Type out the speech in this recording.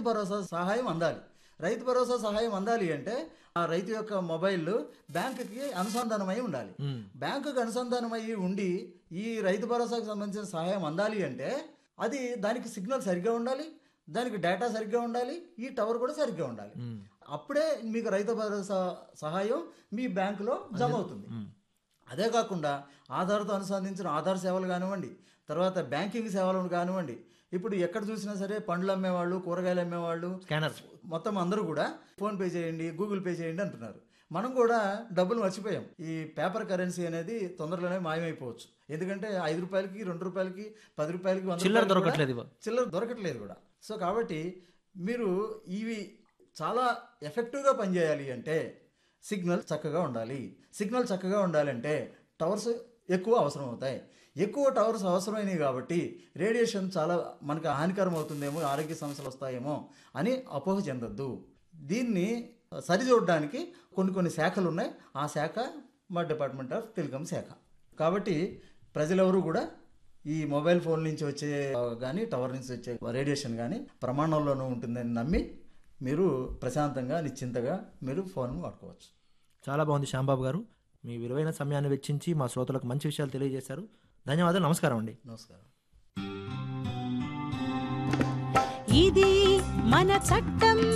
భరోసా సహాయం అందాలి రైతు భరోసా సహాయం అందాలి అంటే ఆ రైతు యొక్క మొబైల్ బ్యాంకుకి అనుసంధానమై ఉండాలి బ్యాంకుకి అనుసంధానమై ఉండి ఈ రైతు భరోసాకు సంబంధించిన సహాయం అందాలి అంటే అది దానికి సిగ్నల్ సరిగ్గా ఉండాలి దానికి డేటా సరిగ్గా ఉండాలి ఈ టవర్ కూడా సరిగ్గా ఉండాలి అప్పుడే మీకు రైతు భరోసా సహాయం మీ బ్యాంకులో జమ అవుతుంది అదే కాకుండా ఆధార్తో అనుసంధించిన ఆధార్ సేవలు కానివ్వండి తర్వాత బ్యాంకింగ్ సేవలను కానివ్వండి ఇప్పుడు ఎక్కడ చూసినా సరే పండ్లు అమ్మేవాళ్ళు కూరగాయలు అమ్మేవాళ్ళు స్కానర్ మొత్తం అందరూ కూడా ఫోన్ పే చేయండి గూగుల్ పే చేయండి అంటున్నారు మనం కూడా డబ్బులు మర్చిపోయాం ఈ పేపర్ కరెన్సీ అనేది తొందరలోనే మాయమైపోవచ్చు ఎందుకంటే ఐదు రూపాయలకి రెండు రూపాయలకి పది రూపాయలకి వంద చిల్లర రూపాయలకి కూడా దొరకట్లేదు ఇవ్వ. చిల్లర దొరకట్లేదు కూడా సో కాబట్టి మీరు ఇవి చాలా ఎఫెక్టివ్గా పనిచేయాలి అంటే సిగ్నల్ చక్కగా ఉండాలి సిగ్నల్ చక్కగా ఉండాలంటే టవర్స్ ఎక్కువ అవసరం అవుతాయి ఎక్కువ టవర్స్ అవసరమైనవి కాబట్టి రేడియేషన్ చాలా మనకు హానికరం అవుతుందేమో ఆరోగ్య సమస్యలు వస్తాయేమో అని అపోహ చెందొద్దు దీన్ని సరిచూడడానికి కొన్ని కొన్ని శాఖలు ఉన్నాయి ఆ శాఖ మా డిపార్ట్మెంట్ ఆఫ్ టెలికాం శాఖ కాబట్టి ప్రజలెవరూ కూడా ఈ మొబైల్ ఫోన్ నుంచి వచ్చే కానీ టవర్ నుంచి వచ్చే రేడియేషన్ కానీ ప్రమాణంలోనూ ఉంటుందని నమ్మి మీరు ప్రశాంతంగా నిశ్చింతగా మీరు ఫోన్ వాడుకోవచ్చు చాలా బాగుంది శ్యాంబాబు గారు మీ విలువైన సమయాన్ని వెచ్చించి మా శ్రోతలకు మంచి విషయాలు తెలియజేశారు ధన్యవాదాలు నమస్కారం అండి నమస్కారం ఇది మన చట్టం